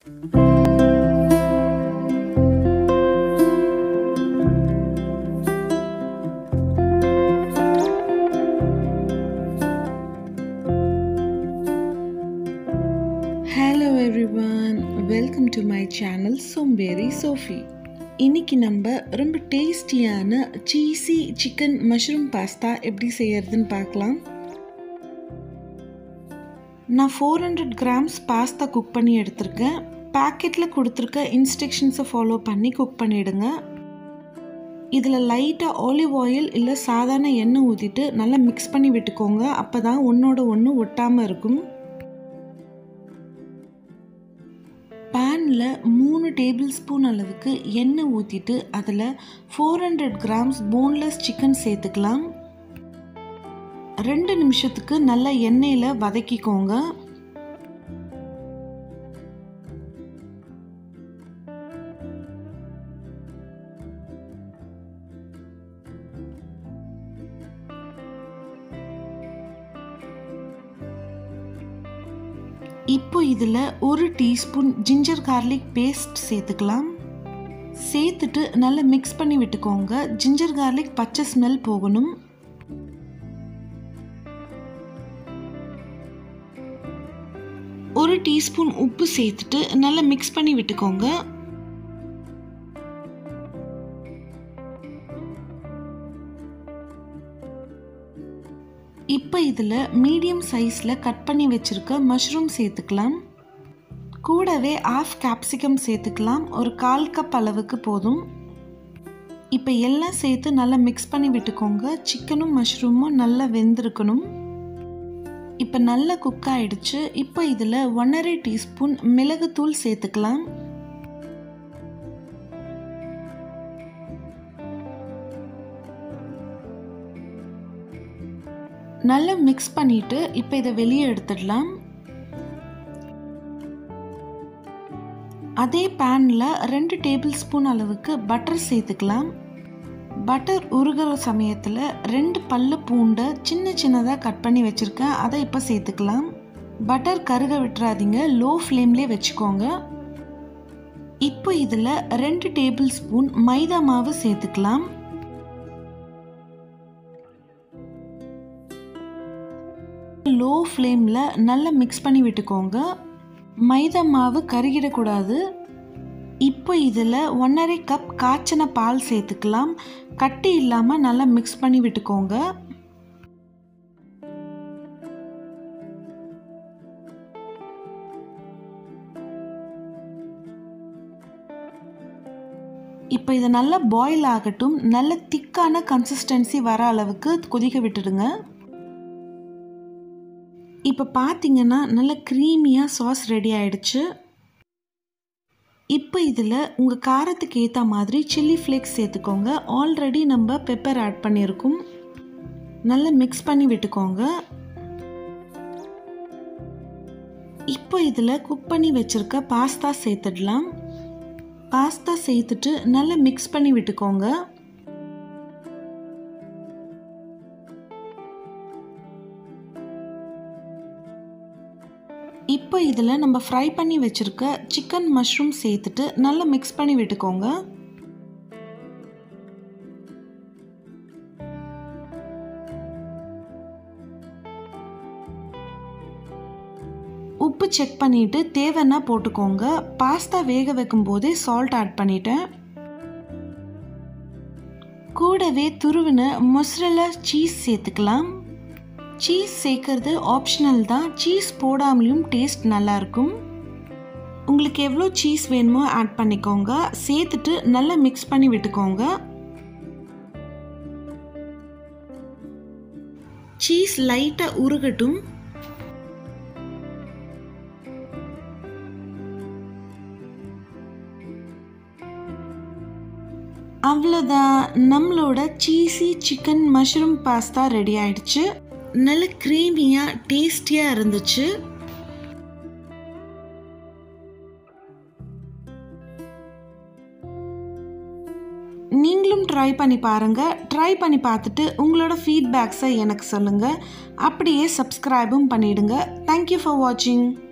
hello everyone welcome to my channel சோம்பேறி Sophie இன்னைக்கு நம்ம ரொம்ப டேஸ்டியான சீஸி சிக்கன் மஷ்ரூம் பாஸ்தா எப்படி செய்யறதுன்னு பார்க்கலாம் நான் four hundred grams pasta cook பண்ணி எடுத்திருக்கேன் பேக்கெட்டில் கொடுத்துருக்க இன்ஸ்ட்ரக்ஷன்ஸை ஃபாலோ பண்ணி குக் பண்ணிவிடுங்க இதில் லைட்டாக ஆலிவ் ஆயில் இல்லை சாதாரண எண்ணெய் ஊற்றிட்டு நல்லா மிக்ஸ் பண்ணி விட்டுக்கோங்க அப்போ தான் ஒன்றோட ஒன்று ஒட்டாமல் இருக்கும் பேனில் மூணு டேபிள் ஸ்பூன் அளவுக்கு எண்ணெய் ஊற்றிட்டு அதில் four hundred grams boneless chicken சேர்த்துக்கலாம் ரெண்டு நிமிஷத்துக்கு நல்லா எண்ணெயில் வதக்கிக்கோங்க இப்போ இதில் ஒரு டீஸ்பூன் ஜிஞ்சர் கார்லிக் பேஸ்ட் சேர்த்துக்கலாம் சேர்த்துட்டு நல்லா மிக்ஸ் பண்ணி விட்டுக்கோங்க ஜிஞ்சர் கார்லிக் பச்சை ஸ்மெல் போகணும் ஒரு டீஸ்பூன் உப்பு சேர்த்துட்டு நல்லா மிக்ஸ் பண்ணி விட்டுக்கோங்க இப்போ இதில் மீடியம் சைஸில் கட் பண்ணி வச்சுருக்க மஷ்ரூம் சேர்த்துக்கலாம் கூடவே ஆஃப் கேப்சிகம் சேர்த்துக்கலாம் ஒரு கால் கப் அளவுக்கு போதும் இப்போ எல்லாம் சேர்த்து நல்லா மிக்ஸ் பண்ணி விட்டுக்கோங்க சிக்கனும் மஷ்ரூமும் நல்லா வெந்திருக்கணும் இப்போ நல்லா குக் ஆகிடுச்சு இப்போ இதில் ஒன்றரை டீஸ்பூன் மிளகுத்தூள் சேர்த்துக்கலாம் நல்லா மிக்ஸ் பண்ணிவிட்டு இப்போ இதை வெளியே எடுத்துடலாம் அதே பேனில் ரெண்டு டேபிள் ஸ்பூன் அளவுக்கு பட்டர் சேர்த்துக்கலாம் பட்டர் உருகிற சமயத்தில் ரெண்டு பல்லு பூண்டை சின்ன சின்னதாக கட் பண்ணி வச்சுருக்கேன் அதை இப்போ சேர்த்துக்கலாம் பட்டர் கருக விட்டுறாதீங்க லோ ஃப்ளேம்லேயே வச்சுக்கோங்க இப்போ இதில் ரெண்டு டேபிள் ஸ்பூன் மைதா மாவு சேர்த்துக்கலாம் லோ ஃப்ளேமில் நல்லா மிக்ஸ் பண்ணி விட்டுக்கோங்க மைதா மாவு கருகிடக்கூடாது இப்போ இதில் ஒன்றரை கப் காய்ச்சின பால் சேர்த்துக்கலாம் கட்டி இல்லாமல் நல்லா மிக்ஸ் பண்ணி விட்டுக்கோங்க இப்போ இது நல்லா பாயில் ஆகட்டும் நல்ல திக்கான கன்சிஸ்டன்சி வர அளவுக்கு கொதிக்க விட்டுடுங்க இப்போ பார்த்தீங்கன்னா நல்ல க்ரீமியாக சாஸ் ரெடி ஆயிடுச்சு இப்போ இதில் உங்கள் காரத்துக்கு ஏற்ற மாதிரி சில்லி ஃப்ளேக்ஸ் சேர்த்துக்கோங்க ஆல்ரெடி நம்ம பெப்பர் ஆட் பண்ணியிருக்கோம் நல்லா மிக்ஸ் பண்ணி விட்டுக்கோங்க இப்போ இதில் குக் பண்ணி வச்சுருக்க பாஸ்தா சேர்த்துடலாம் பாஸ்தா சேர்த்துட்டு நல்லா மிக்ஸ் பண்ணி விட்டுக்கோங்க இப்போ இதில் நம்ம ஃப்ரை பண்ணி வச்சுருக்க சிக்கன் மஷ்ரூம் சேர்த்துட்டு நல்லா மிக்ஸ் பண்ணி விட்டுக்கோங்க உப்பு செக் பண்ணிவிட்டு தேவைன்னா போட்டுக்கோங்க பாஸ்தா வேக வைக்கும் போதே சால்ட் ஆட் பண்ணிட்டேன் கூடவே துருவின மொசரலா சீஸ் சேர்த்துக்கலாம் சீஸ் சேர்க்கறது ஆப்ஷனல் தான் சீஸ் போடாமலையும் டேஸ்ட் நல்லாயிருக்கும் உங்களுக்கு எவ்வளோ சீஸ் வேணுமோ ஆட் பண்ணிக்கோங்க சேர்த்துட்டு நல்லா மிக்ஸ் பண்ணி விட்டுக்கோங்க சீஸ் லைட்டாக உருகட்டும் அவ்வளோதான் நம்மளோட cheesy chicken mushroom pasta ready ஆயிடுச்சு நல்ல க்ரீமியாக டேஸ்டியாக இருந்துச்சு நீங்களும் ட்ரை பண்ணி பாருங்கள் ட்ரை பண்ணி பார்த்துட்டு உங்களோட ஃபீட்பேக்ஸை எனக்கு சொல்லுங்கள் அப்படியே சப்ஸ்கிரைபும் பண்ணிவிடுங்க தேங்க்யூ ஃபார் வாட்சிங்